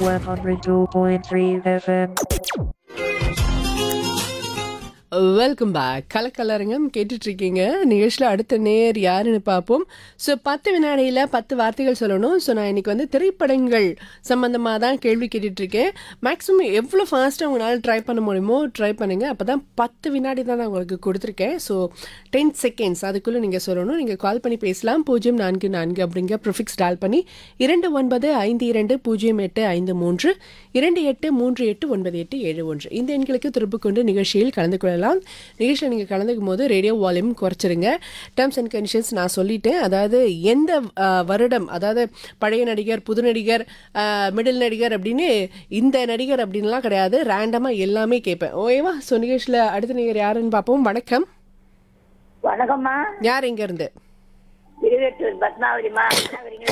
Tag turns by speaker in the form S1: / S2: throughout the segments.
S1: 102.3 FM.
S2: Welcome back கலக்கலரங்கம் கேட்டுட்டு இருக்கீங்க நிகழ்ச்சியில் அடுத்த நேர் யாருன்னு பார்ப்போம் ஸோ பத்து வினாடியில் பத்து வார்த்தைகள் சொல்லணும் ஸோ நான் இன்னைக்கு வந்து திரைப்படங்கள் சம்மந்தமாக தான் கேள்வி கேட்டுட்டு இருக்கேன் மேக்ஸிமம் எவ்வளோ ஃபாஸ்ட்டாக உங்களால் ட்ரை பண்ண முடியுமோ ட்ரை பண்ணுங்க அப்போ தான் பத்து வினாடி தான் நான் உங்களுக்கு கொடுத்துருக்கேன் ஸோ டென் செகண்ட்ஸ் அதுக்குள்ளே நீங்கள் சொல்லணும் நீங்கள் கால் பண்ணி பேசலாம் பூஜ்ஜியம் நான்கு நான்கு அப்படிங்கிற ப்ரிஃபிக்ஸ் டால் பண்ணி இரண்டு ஒன்பது ஐந்து இரண்டு பூஜ்ஜியம் எட்டு ஐந்து மூன்று இரண்டு எட்டு மூன்று எட்டு ஒன்பது எட்டு ஏழு ஒன்று இந்த எண்களுக்கு திருப்பு கொண்டு நிகழ்ச்சியில் கலந்து கொள்ளலாம் நிகழ்ச்சியில் நீங்கள் கலந்துக்கும் போது ரேடியோ வால்யூம் குறைச்சிருங்க டேர்ம்ஸ் அண்ட் கண்டிஷன்ஸ் நான் சொல்லிட்டேன் அதாவது எந்த அஹ், வருடம் அதாவது பழைய நடிகர் புது நடிகர் மிடில் நடிகர் அப்படின்னு இந்த நடிகர் அப்படின்லாம் கிடையாது ரேண்டமாக எல்லாமே கேட்பேன் ஓகேவா ஸோ நிகழ்ச்சியில் அடுத்த நடிகர் யாருன்னு பார்ப்போம் வணக்கம்
S3: வணக்கம்மா
S2: யார் இருந்து
S3: திருவேட்டூர் பத்மாவதிமா என்ன வரீங்க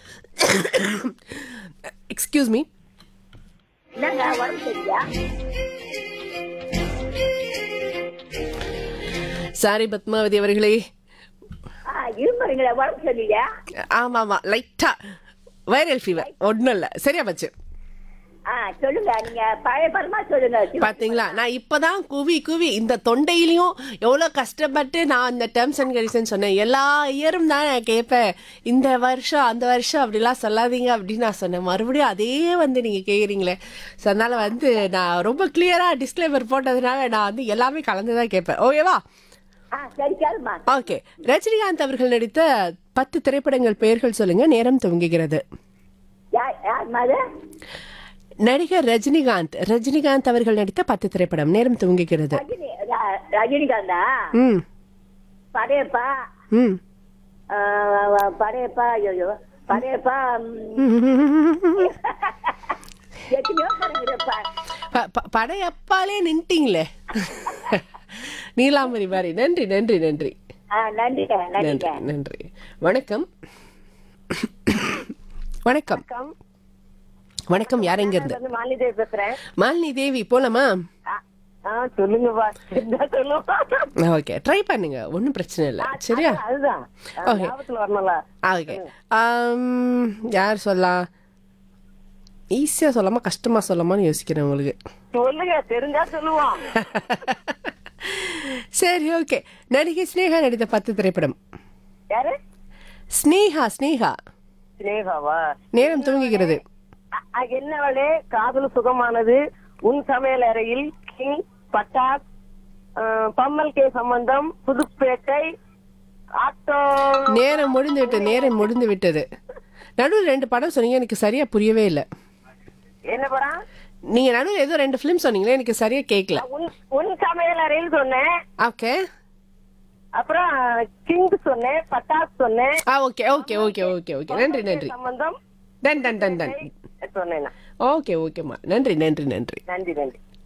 S2: எக்ஸ்கியூஸ் மீ
S3: என்னங்க உடம்பு சரியா
S2: சாரி பத்மாவதி அவர்களே
S3: ஆ இருமறீங்களா உடம்பு சரியில்லையா
S2: ஆமாம் ஆமாம் லைட்டாக வைரல் ஃபீவர் ஒன்றும் இல்லை சரியா போச்சு
S3: ஆ சொல்லுங்க நீங்க பழைய படமா சொல்லுங்க
S2: பாத்தீங்களா நான் இப்பதான் குவி குவி இந்த தொண்டையிலையும் எவ்வளவு கஷ்டப்பட்டு நான் இந்த டேர்ம்ஸ் அண்ட் கண்டிஷன் சொன்னேன் எல்லா இயரும் தான் நான் கேட்பேன் இந்த வருஷம் அந்த வருஷம் அப்படிலாம் சொல்லாதீங்க அப்படின்னு நான் சொன்னேன் மறுபடியும் அதே வந்து நீங்க கேக்குறீங்களே ஸோ அதனால வந்து நான் ரொம்ப கிளியரா டிஸ்க்ளைமர் போட்டதுனால நான் வந்து எல்லாமே கலந்து தான் கேட்பேன் ஓகேவா
S3: ஆ சரி கேளுமா
S2: ஓகே ரஜினிகாந்த் அவர்கள் நடித்த பத்து திரைப்படங்கள் பெயர்கள் சொல்லுங்க நேரம் துவங்குகிறது
S3: யார் யார் அது
S2: நடிகர் ரஜினிகாந்த் ரஜினிகாந்த் அவர்கள் நடித்த பத்து திரைப்படம் நேரம் துவங்குகிறது
S3: ரஜினி ர- ரஜினிகாந்தா
S2: ம்
S3: படையப்பா
S2: ம்
S3: ஆ, படையப்பா ஐயோ படையப்பா ம், எத்தனையோ படங்கிறப்பா
S2: ப- ப- படையப்பாலே நின்ட்டீங்களே நீலாம்பரி மாதிரி நன்றி நன்றி நன்றி
S3: ஆ நன்றிங்க நன்றிங்க
S2: நன்றி நன்றி வணக்கம் வணக்கம் வணக்கம் யார் எங்க இருந்து
S3: மாலிதேவி பேசுறேன்
S2: மாலினி தேவி போலாமா
S3: ஆ சொல்லுங்கப்பா என்ன சொல்லுவா
S2: ஓகே ட்ரை பண்ணுங்க ஒன்றும் பிரச்சனை இல்லை சரியா
S3: அதுதான்
S2: Okay.
S3: ஞாபகத்துல வரணும்ல
S2: ஓகே யார் சொல்லலாம் ஈஸியாக சொல்லாமா கஷ்டமா சொல்லாமான்னு யோசிக்கிறேன் உங்களுக்கு
S3: சொல்லுங்க தெரிஞ்சா சொல்லுவோம்
S2: சரி ஓகே நடிகை ஸ்னேகா நடித்த பத்து திரைப்படம்
S3: யாரு
S2: ஸ்னேகா ஸ்னேகா
S3: சினேகாவா
S2: நேரம் துவங்குகிறது
S3: அ- அ, என்னவளே காதல் சுகமானது உன் சமையல் அறையில் கிங் பட்டாக் ஆ, பம்மல் கே சம்பந்தம் புதுப்பேட்டை ஆட்டோ
S2: நேரம் முடிந்து விட்டது நேரம் முடிந்து விட்டது நடுவில் ரெண்டு படம் சொன்னீங்க எனக்கு சரியா புரியவே இல்லை
S3: என்ன படம்
S2: நீங்க நடுவில் ஏதோ ரெண்டு ஃபிலிம் சொன்னீங்களே எனக்கு சரியா கேட்கல
S3: உன் உன் சமையல் அறையில் சொன்னேன்
S2: ஓகே
S3: அப்புறம் கிங் சொன்னேன் பட்டாக் சொன்னேன்
S2: ஆ okay okay okay okay okay நன்றி நன்றி
S3: சம்பந்தம்
S2: டன் டன் டன் டன்
S3: சொன்னேன் நான்.
S2: ஓகே ஓகேம்மா நன்றி நன்றி நன்றி
S3: நன்றி நன்றி